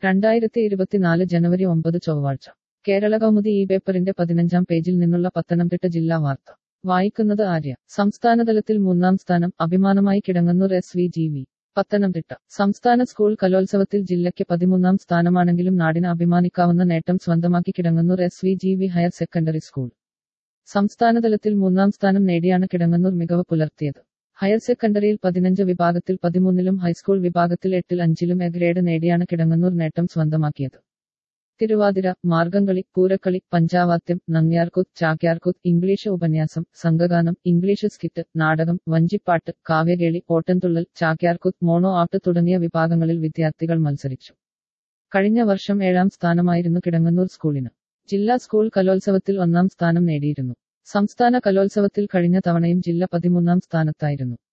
രണ്ടായിരത്തി ഇരുപത്തിനാല് ജനുവരി ഒമ്പത് ചൊവ്വാഴ്ച കേരള കൗമുദി ഈ പേപ്പറിന്റെ പതിനഞ്ചാം പേജിൽ നിന്നുള്ള പത്തനംതിട്ട ജില്ലാ വാർത്ത വായിക്കുന്നത് ആര്യ സംസ്ഥാനതലത്തിൽ മൂന്നാം സ്ഥാനം അഭിമാനമായി Kidangannur S V G V Pathanamthitta സംസ്ഥാന സ്കൂൾ കലോത്സവത്തിൽ ജില്ലയ്ക്ക് പതിമൂന്നാം സ്ഥാനമാണെങ്കിലും നാടിന് അഭിമാനിക്കാവുന്ന നേട്ടം സ്വന്തമാക്കി Kidangannur S V G V higher secondary school സംസ്ഥാനതലത്തിൽ മൂന്നാം സ്ഥാനം നേടിയാണ് കിടങ്ങന്നൂർ മികവ് പുലർത്തിയത് ഹയർ സെക്കൻഡറിയിൽ പതിനഞ്ച് വിഭാഗത്തിൽ പതിമൂന്നിലും ഹൈസ്കൂൾ വിഭാഗത്തിൽ എട്ടിൽ അഞ്ചിലും എ ഗ്രേഡ് നേടിയാണ് കിടങ്ങന്നൂർ നേട്ടം സ്വന്തമാക്കിയത് തിരുവാതിര മാർഗംകളി പൂരക്കളി പഞ്ചാവാത്യം നങ്ങ്യാർകൂത്ത് ചാക്യാർകൂത്ത് ഇംഗ്ലീഷ് ഉപന്യാസം സംഘഗാനം ഇംഗ്ലീഷ് സ്കിറ്റ് നാടകം വഞ്ചിപ്പാട്ട് കാവ്യകേളി ഓട്ടൻതുള്ളൽ ചാക്യാർകൂത്ത് മോണോ ആട്ട് തുടങ്ങിയ വിഭാഗങ്ങളിൽ വിദ്യാർത്ഥികൾ മത്സരിച്ചു കഴിഞ്ഞ വർഷം ഏഴാം സ്ഥാനമായിരുന്നു കിടങ്ങന്നൂർ സ്കൂളിന് ജില്ലാ സ്കൂൾ കലോത്സവത്തിൽ ഒന്നാം സ്ഥാനം നേടിയിരുന്നു സംസ്ഥാന കലോത്സവത്തിൽ കഴിഞ്ഞ തവണയും ജില്ല പതിമൂന്നാം സ്ഥാനത്തായിരുന്നു